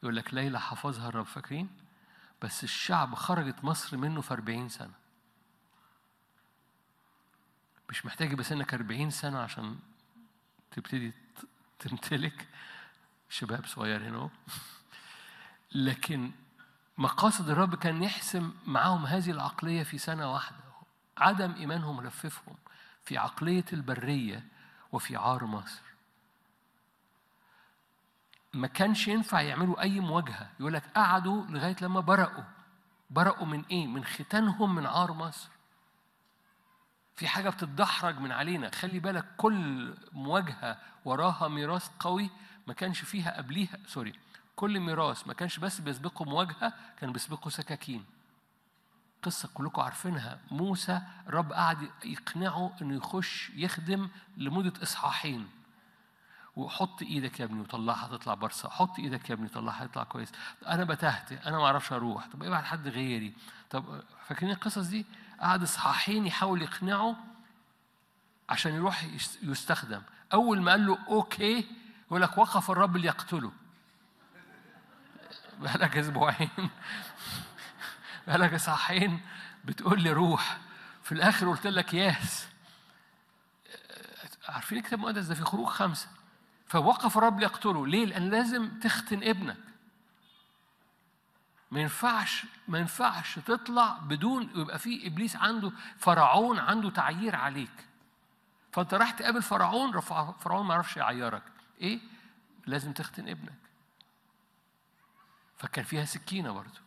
يقول لك ليلى حفظها الرب فاكرين بس الشعب خرجت مصر منه في 40 سنة مش محتاج يبقى سنك 40 سنة عشان تبتدي تمتلك شباب صغير هنا لكن مقاصد الرب كان يحسم معاهم هذه العقلية في سنة واحدة عدم إيمانهم لففهم في عقلية البرية وفي عار مصر ما كانش ينفع يعملوا أي مواجهة يقول لك قعدوا لغاية لما برقوا برقوا من إيه؟ من ختانهم من عار مصر في حاجة بتتدحرج من علينا خلي بالك كل مواجهة وراها ميراث قوي ما كانش فيها قبليها سوري كل ميراث ما كانش بس بيسبقه مواجهة كان بيسبقه سكاكين قصة كلكم عارفينها موسى الرب قعد يقنعه انه يخش يخدم لمدة اصحاحين وحط ايدك يا ابني وطلعها تطلع برصة حط ايدك يا ابني طلعها تطلع كويس انا بتهت انا ما اعرفش اروح طب ابعت حد غيري طب فاكرين القصص دي قعد اصحاحين يحاول يقنعه عشان يروح يستخدم اول ما قال له اوكي يقول لك وقف الرب ليقتله بقالك اسبوعين بقالك اصحاحين بتقول لي روح في الاخر قلت لك ياس عارفين الكتاب المقدس ده في خروج خمسه فوقف الرب ليقتله ليه؟ لأن لازم تختن ابنك ما ينفعش ما ينفعش تطلع بدون يبقى في ابليس عنده فرعون عنده تعيير عليك فانت راح تقابل فرعون فرعون ما يعرفش يعيرك ايه لازم تختن ابنك فكان فيها سكينه برضه